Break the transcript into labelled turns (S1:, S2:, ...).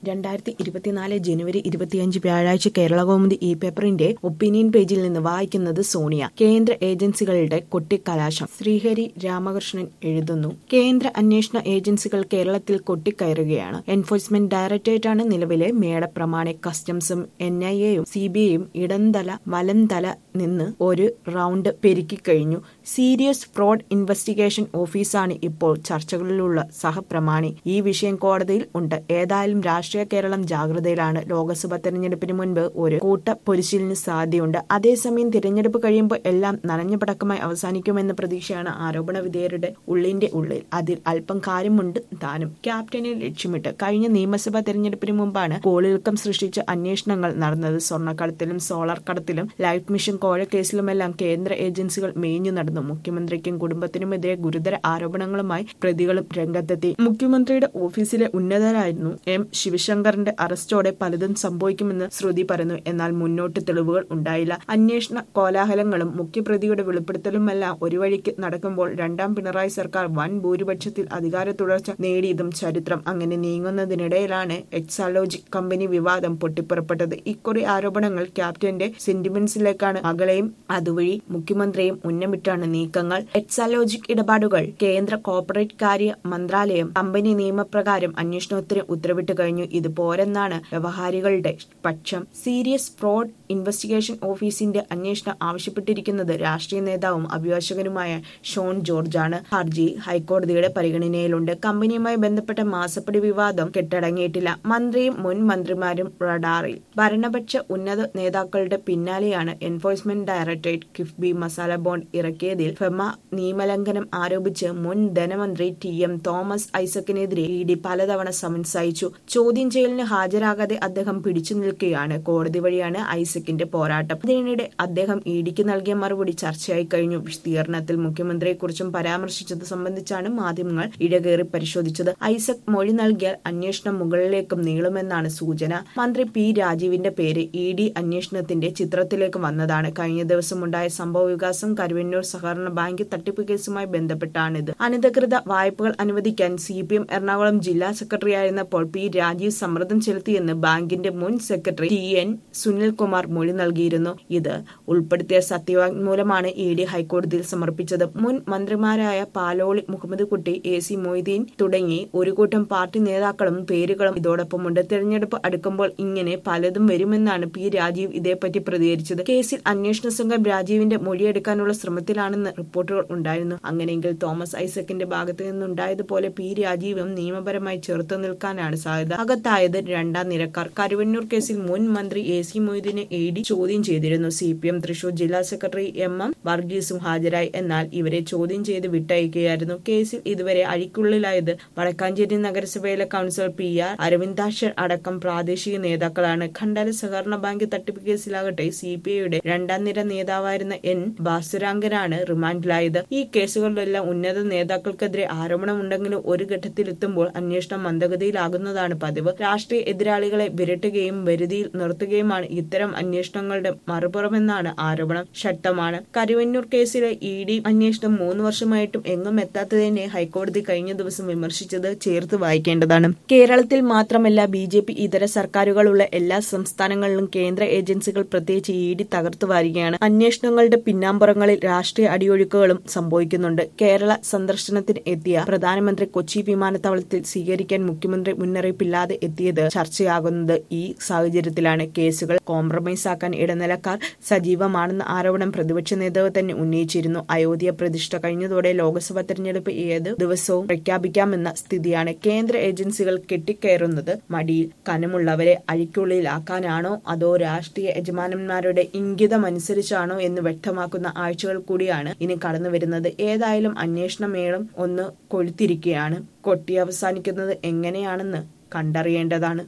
S1: രണ്ടായിരത്തി ഇരുപത്തിനാല് ജനുവരി ഇരുപത്തിയഞ്ച് വ്യാഴാഴ്ച കേരളകൗമുദി ഇ പേപ്പറിന്റെ ഒപ്പീനിയൻ പേജിൽ നിന്ന് വായിക്കുന്നത് സോണിയ കേന്ദ്ര ഏജൻസികളുടെ കൊട്ടിക്കലാശം ശ്രീഹരി രാമകൃഷ്ണൻ എഴുതുന്നു കേന്ദ്ര അന്വേഷണ ഏജൻസികൾ കേരളത്തിൽ കൊട്ടിക്കയറുകയാണ് എൻഫോഴ്സ്മെന്റ് ഡയറക്ടറേറ്റാണ് നിലവിലെ മേടപ്രമാണി കസ്റ്റംസും എൻ ഐ എയും സി ബി ഐയും ഇടംതല വലംതല നിന്ന് ഒരു റൗണ്ട് പെരുക്കിക്കഴിഞ്ഞു സീരിയസ് ഫ്രോഡ് ഇൻവെസ്റ്റിഗേഷൻ ഓഫീസാണ് ഇപ്പോൾ ചർച്ചകളിലുള്ള സഹപ്രമാണി ഈ വിഷയം കോടതിയിൽ ഉണ്ട് ഏതായാലും രാഷ്ട്രീയ കേരളം ജാഗ്രതയിലാണ് ലോക്സഭ തെരഞ്ഞെടുപ്പിന് മുൻപ് ഒരു കൂട്ട പൊരിശലിന് സാധ്യതയുണ്ട് അതേസമയം തിരഞ്ഞെടുപ്പ് കഴിയുമ്പോൾ എല്ലാം നനഞ്ഞ പടക്കമായി അവസാനിക്കുമെന്ന പ്രതീക്ഷയാണ് ആരോപണ വിധേയരുടെ ഉള്ളിന്റെ ഉള്ളിൽ അതിൽ അല്പം കാര്യമുണ്ട് താനും ക്യാപ്റ്റനെ ലക്ഷ്യമിട്ട് കഴിഞ്ഞ നിയമസഭാ തെരഞ്ഞെടുപ്പിന് മുമ്പാണ് കോളിളക്കം സൃഷ്ടിച്ച അന്വേഷണങ്ങൾ നടന്നത് സ്വർണ്ണക്കടത്തിലും സോളാർ കടത്തിലും ലൈഫ് മിഷൻ കോഴക്കേസിലുമെല്ലാം കേന്ദ്ര ഏജൻസികൾ മേഞ്ഞു നടന്നു മുഖ്യമന്ത്രിക്കും കുടുംബത്തിനുമെതിരെ ഗുരുതര ആരോപണങ്ങളുമായി പ്രതികളും രംഗത്തെത്തി മുഖ്യമന്ത്രിയുടെ ഓഫീസിലെ ഉന്നതരായിരുന്നു എം ശിവശങ്കറിന്റെ അറസ്റ്റോടെ പലതും സംഭവിക്കുമെന്ന് ശ്രുതി പറഞ്ഞു എന്നാൽ മുന്നോട്ട് തെളിവുകൾ ഉണ്ടായില്ല അന്വേഷണ കോലാഹലങ്ങളും മുഖ്യപ്രതിയുടെ വെളിപ്പെടുത്തലുമെല്ലാം ഒരു വഴിക്ക് നടക്കുമ്പോൾ രണ്ടാം പിണറായി സർക്കാർ വൻ ഭൂരിപക്ഷത്തിൽ അധികാര തുടർച്ച നേടിയതും ചരിത്രം അങ്ങനെ നീങ്ങുന്നതിനിടയിലാണ് എക്സാലോജിക് കമ്പനി വിവാദം പൊട്ടിപ്പുറപ്പെട്ടത് ഇക്കുറി ആരോപണങ്ങൾ ക്യാപ്റ്റന്റെ സെന്റിമെന്റ്സിലേക്കാണ് മകളെയും അതുവഴി മുഖ്യമന്ത്രിയും ഉന്നമിട്ടാണ് നീക്കങ്ങൾ എക്സാലോജിക് ഇടപാടുകൾ കേന്ദ്ര കോർപ്പറേറ്റ് കാര്യ മന്ത്രാലയം കമ്പനി നിയമപ്രകാരം അന്വേഷണത്തിന് ഉത്തരവിട്ട് കഴിഞ്ഞു ഇത് പോരെന്നാണ് വ്യവഹാരികളുടെ പക്ഷം സീരിയസ് ഫ്രോഡ് ഇൻവെസ്റ്റിഗേഷൻ ഓഫീസിന്റെ അന്വേഷണം ആവശ്യപ്പെട്ടിരിക്കുന്നത് രാഷ്ട്രീയ നേതാവും അഭിഭാഷകനുമായ ഷോൺ ജോർജാണ് ഹർജി ഹൈക്കോടതിയുടെ പരിഗണനയിലുണ്ട് കമ്പനിയുമായി ബന്ധപ്പെട്ട മാസപ്പടി വിവാദം കെട്ടടങ്ങിയിട്ടില്ല മന്ത്രിയും മുൻ മന്ത്രിമാരും റഡാറിൽ ഭരണപക്ഷ ഉന്നത നേതാക്കളുടെ പിന്നാലെയാണ് enforcement directorate KIIFB masala bond ഇറക്കിയതിൽ ഫെമ നിയമലംഘനം ആരോപിച്ച് മുൻ ധനമന്ത്രി ടി എം തോമസ് ഐസക്കിനെതിരെ ഇ ഡി പലതവണ സമൻസ് അയച്ചു ചോദ്യം ചെയ്യലിന് ഹാജരാകാതെ അദ്ദേഹം പിടിച്ചു നിൽക്കുകയാണ് കോടതി വഴിയാണ് ഐസക്കിന്റെ പോരാട്ടം ഇതിനിടെ അദ്ദേഹം ഇ ഡിക്ക് നൽകിയ മറുപടി ചർച്ചയായി കഴിഞ്ഞു വിശദീകരണത്തിൽ മുഖ്യമന്ത്രിയെക്കുറിച്ചും പരാമർശിച്ചത് സംബന്ധിച്ചാണ് മാധ്യമങ്ങൾ ഇടകേറി പരിശോധിച്ചത് ഐസക് മൊഴി നൽകിയാൽ അന്വേഷണം മുകളിലേക്കും നീളുമെന്നാണ് സൂചന മന്ത്രി പി രാജീവിന്റെ പേര് ഇ ഡി അന്വേഷണത്തിന്റെ ചിത്രത്തിലേക്ക് വന്നതാണ് കഴിഞ്ഞ ദിവസമുണ്ടായ സംഭവ വികാസം കരുവന്നൂർ സഹകരണ ബാങ്ക് തട്ടിപ്പ് കേസുമായി ബന്ധപ്പെട്ടാണിത് അനധികൃത വായ്പകൾ അനുവദിക്കാൻ സി പി എം എറണാകുളം ജില്ലാ സെക്രട്ടറി ആയിരുന്നപ്പോൾ പി രാജീവ് സമ്മർദ്ദം ചെലുത്തിയെന്ന് ബാങ്കിന്റെ മുൻ സെക്രട്ടറി ടി എൻ സുനിൽകുമാർ മൊഴി നൽകിയിരുന്നു ഇത് ഉൾപ്പെടുത്തിയ സത്യവാങ്മൂലമാണ് ഇ ഡി ഹൈക്കോടതിയിൽ സമർപ്പിച്ചത് മുൻ മന്ത്രിമാരായ പാലോളി മുഹമ്മദ് കുട്ടി എ സി മൊയ്തീൻ തുടങ്ങി ഒരു കൂട്ടം പാർട്ടി നേതാക്കളും പേരുകളും ഇതോടൊപ്പമുണ്ട് തെരഞ്ഞെടുപ്പ് അടുക്കുമ്പോൾ ഇങ്ങനെ പലതും വരുമെന്നാണ് പി രാജീവ് ഇതേപ്പറ്റി പ്രതികരിച്ചത് കേസിൽ അന്വേഷണ സംഘം രാജീവിന്റെ മൊഴിയെടുക്കാനുള്ള ശ്രമത്തിലാണെന്ന് റിപ്പോർട്ടുകൾ ഉണ്ടായിരുന്നു അങ്ങനെയെങ്കിൽ തോമസ് ഐസക്കിന്റെ ഭാഗത്തു നിന്നുണ്ടായതുപോലെ പി രാജീവും നിയമപരമായി ചെറുത്തു നിൽക്കാനാണ് സാധ്യത അകത്തായത് രണ്ടാം നിരക്കാർ കരുവന്നൂർ കേസിൽ മുൻ മന്ത്രി എ സി മൊയ്തീനെ എ ഡി ചോദ്യം ചെയ്തിരുന്നു സി പി എം തൃശൂർ ജില്ലാ സെക്രട്ടറി എം എം വർഗീസും ഹാജരായി എന്നാൽ ഇവരെ ചോദ്യം ചെയ്ത് വിട്ടയക്കുകയായിരുന്നു കേസിൽ ഇതുവരെ അഴിക്കുള്ളിലായത് വടക്കാഞ്ചേരി നഗരസഭയിലെ കൌൺസിലർ പി ആർ അരവിന്ദാക്ഷർ അടക്കം പ്രാദേശിക നേതാക്കളാണ് ഖണ്ഡാല സഹകരണ ബാങ്ക് തട്ടിപ്പ് കേസിലാകട്ടെ സി പി ഐയുടെ രണ്ടാം നിര നേതാവായിരുന്ന എൻ ബാസുരാങ്കനാണ് റിമാൻഡിലായത് ഈ കേസുകളിലെല്ലാം ഉന്നത നേതാക്കൾക്കെതിരെ ആരോപണമുണ്ടെങ്കിലും ഒരു ഘട്ടത്തിലെത്തുമ്പോൾ അന്വേഷണം മന്ദഗതിയിലാകുന്നതാണ് പതിവ് രാഷ്ട്രീയ എതിരാളികളെ വിരട്ടുകയും വരുതിയിൽ നിർത്തുകയുമാണ് ഇത്തരം അന്വേഷണങ്ങളുടെ മറുപുറമെന്നാണ് ആരോപണം ശക്തമാണ് കരുവന്നൂർ കേസിലെ ഇ ഡി അന്വേഷണം മൂന്ന് വർഷമായിട്ടും എങ്ങും എത്താത്തതിനെ ഹൈക്കോടതി കഴിഞ്ഞ ദിവസം വിമർശിച്ചത് ചേർത്ത് വായിക്കേണ്ടതാണ് കേരളത്തിൽ മാത്രമല്ല ബി ജെ പി ഇതര സർക്കാരുകളുള്ള എല്ലാ സംസ്ഥാനങ്ങളിലും കേന്ദ്ര ഏജൻസികൾ പ്രത്യേകിച്ച് ഇ ഡി തകർത്തു വാരുകയാണ് അന്വേഷണങ്ങളുടെ പിന്നാമ്പുറങ്ങളിൽ രാഷ്ട്രീയ അടിയൊഴുക്കുകളും സംഭവിക്കുന്നുണ്ട് കേരള സന്ദർശനത്തിന് എത്തിയ പ്രധാനമന്ത്രി കൊച്ചി വിമാനത്താവളത്തിൽ സ്വീകരിക്കാൻ മുഖ്യമന്ത്രി മുന്നറിയിപ്പില്ലാതെ എത്തിയത് ചർച്ചയാകുന്നത് ഈ സാഹചര്യത്തിലാണ് കേസുകൾ കോംപ്രമൈസ് ആക്കാൻ ഇടനിലക്കാർ സജീവമാണെന്ന ആരോപണം പ്രതിപക്ഷ നേതാവ് തന്നെ ഉന്നയിച്ചിരുന്നു അയോധ്യ പ്രതിഷ്ഠ കഴിഞ്ഞതോടെ ലോക്സഭാ തെരഞ്ഞെടുപ്പ് ഏത് ദിവസവും പ്രഖ്യാപിക്കാമെന്ന സ്ഥിതിയാണ് കേന്ദ്ര ഏജൻസികൾ കെട്ടിക്കയറുന്നത് മടിയിൽ കനമുള്ളവരെ അഴിക്കുള്ളിലാക്കാനാണോ അതോ രാഷ്ട്രീയ യജമാനന്മാരുടെ ഇംഗിതമനുസരിച്ചാണോ എന്ന് വ്യക്തമാക്കുന്ന ആഴ്ചകൾ കൂടിയാണ് ഇനി കടന്നുവരുന്നത് ഏതായാലും അന്വേഷണമേളം ഒന്ന് കൊഴുത്തിരിക്കുകയാണ് കൊട്ടി അവസാനിക്കുന്നത് എങ്ങനെയാണെന്ന് കണ്ടറിയേണ്ടതാണ്